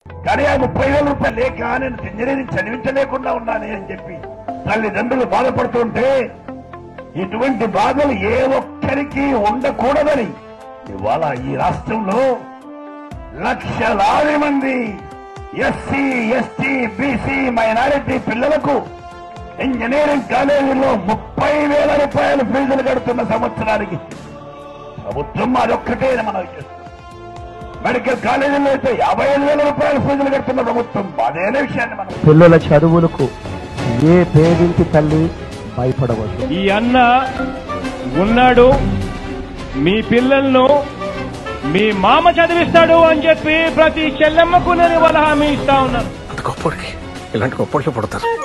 కానీ ఆ ముప్పై వేల రూపాయలు లేక నేను ఇంజనీరింగ్ చదివించలేకుండా ఉన్నానే అని చెప్పి తల్లిదండ్రులు బాధపడుతుంటే ఇటువంటి బాధలు ఏ ఒక్కరికి ఉండకూడదని ఇవాళ ఈ రాష్ట్రంలో లక్షలాది మంది ఎస్సీ ఎస్టీ బీసీ మైనారిటీ పిల్లలకు ఇంజనీరింగ్ కాలేజీలో ముప్పై వేల రూపాయలు ఫీజులు కడుతున్న సంవత్సరానికి ప్రభుత్వం అదొక్కటే మనం చేస్తుంది మెడికల్ కాలేజీలో అయితే యాభై ఐదు వేల రూపాయలు ఫీజులు కడుతున్న ప్రభుత్వం అదేనే విషయాన్ని మనం పిల్లల చదువులకు ఏ పేదింటి తల్లి భయపడవద్దు ఈ అన్న ఉన్నాడు మీ పిల్లలను మీ మామ చదివిస్తాడు అని చెప్పి ప్రతి చెల్లెమ్మకు నేను వాళ్ళ హామీ ఇస్తా ఉన్నాను అంత గొప్పడికి ఇలాంటి గొప్పడికి పుడతారు